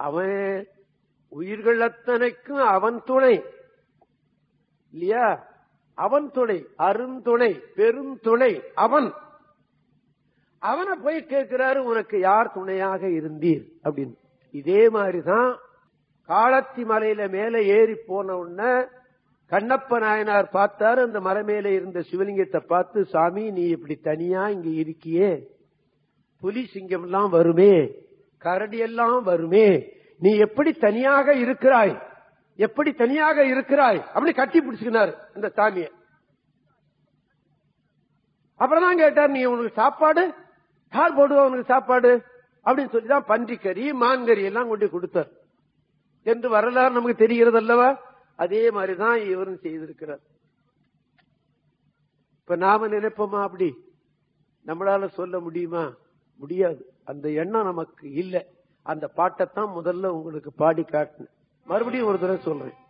அவன் உயிர்கள் அத்தனைக்கும் அவன் துணை இல்லையா அவன் துணை அருந்துணை பெருந்துணை அவன் அவனை போய் கேட்கிறாரு உனக்கு யார் துணையாக இருந்தீர் அப்படின்னு இதே மாதிரிதான் காளத்தி மலையில மேல ஏறி போன உடனே கண்ணப்ப நாயனார் பார்த்தாரு அந்த மலை மேல இருந்த சிவலிங்கத்தை பார்த்து சாமி நீ இப்படி தனியா இங்க இருக்கியே புலி சிங்கம் எல்லாம் வருமே கரடி எல்லாம் வருமே நீ எப்படி தனியாக இருக்கிறாய் எப்படி தனியாக இருக்கிறாய் அப்படி கட்டி பிடிச்சுக்கினாரு அந்த சாமியை அப்புறம் தான் கேட்டார் நீ உனக்கு சாப்பாடு யார் போடுவா உனக்கு சாப்பாடு அப்படின்னு சொல்லி தான் பன்றிக்கறி மான்கறி எல்லாம் கொண்டு கொடுத்தார் என்று வரலாறு நமக்கு தெரிகிறது அல்லவா அதே மாதிரிதான் இவரும் செய்திருக்கிறார் இப்ப நாம நினைப்போமா அப்படி நம்மளால சொல்ல முடியுமா முடியாது அந்த எண்ணம் நமக்கு இல்லை அந்த பாட்டைத்தான் முதல்ல உங்களுக்கு பாடி காட்டினேன் மறுபடியும் ஒரு தடவை சொல்றேன்